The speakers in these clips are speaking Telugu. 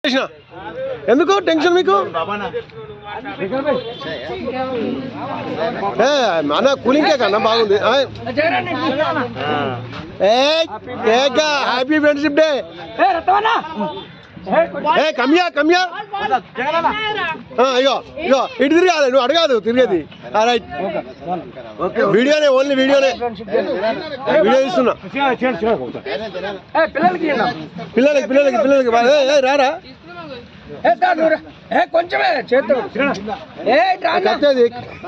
చేసిన ఎందుకు టెన్షన్ మీకు ఏ మన కూలింగ్ కేక్ అన్న బాగుంది ఆ, ఏ కేక్ హ్యాపీ ఫ్రెండ్షిప్ డే ఏ కమ్యా కమ్యా ఆ, ఇగో ఇగో ఇటు తిరగాలి నువ్వు అడగాదు తిరిగేది ఆ, రైట్ వీడియోనే ఓన్లీ వీడియోనే వీడియో ఇస్తున్నా పిల్లలకి పిల్లలకి పిల్లలకి బా- ఏ, ఏ, రారా కొంచెమే చేద్దు ఏ కట్టేది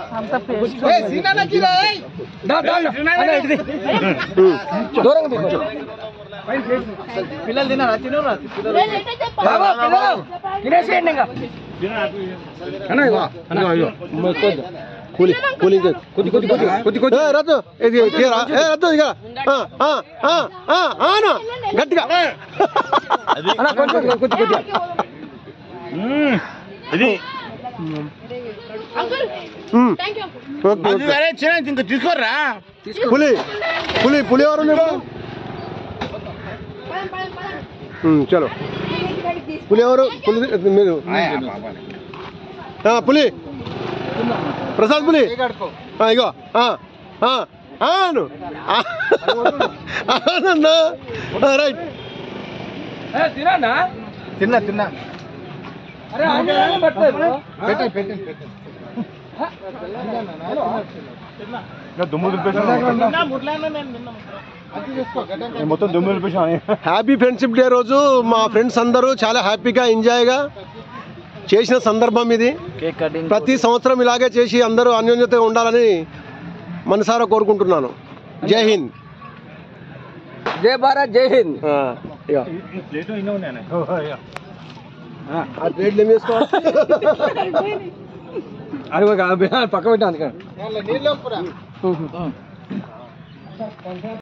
దూరం కొంచెం పిల్లలు తిన్నారా తినరా బాబా పిల్లలు తినేసేయండి ఇంకా కూలి కూలింగ్ కేక్ కొద్ది కొద్ది కొద్ది కొద్ది కొద్ది రద్దు ఇది తీరా ఏ రద్దు ఇక ఆ, ఆ, ఆ, ఆ, ఆను గట్టిగా అన్న కొంచెం కొద్ది కొద్దిగా ఇది ఉమ్. ఓకే ఓకే ఇంకా తీసుకోర్రా పులి పులి పులి ఎవరు మీరు ఉమ్, చలో పులి ఎవరు పులి మీరు ఆ, పులి ప్రసాద్ పులి ఆ, ఇగో ఆ, ఆ, ఆను ఆ, ఆనన్నా ఆ, రైట్ తినా తిన్నా తిన్నా అరే ఆంజనేయులు పెట్టలేదు పెట్టండి పెట్టండి పెట్టండి దుమ్ము మొత్తం దుమ్ము దులిపేసాను హ్యాపీ ఫ్రెండ్షిప్ డే రోజు మా ఫ్రెండ్స్ అందరూ చాలా హ్యాపీగా ఎంజాయ్గా చేసిన సందర్భం ఇది కేక్ కటింగ్ ప్రతి సంవత్సరం ఇలాగే చేసి అందరూ అన్యోన్యతగా ఉండాలని మనసారా కోరుకుంటున్నాను జై హింద్ జై భారత్ జై హింద్ ఆ, ఇగో. ప్లేట్ ఇన్నో ఉన్నాయన్న ఆ ప్లేట్లు ఏం చేసుకోవాలి అది ఒక పక్క పెట్టాను అందుకని నీళ్ళు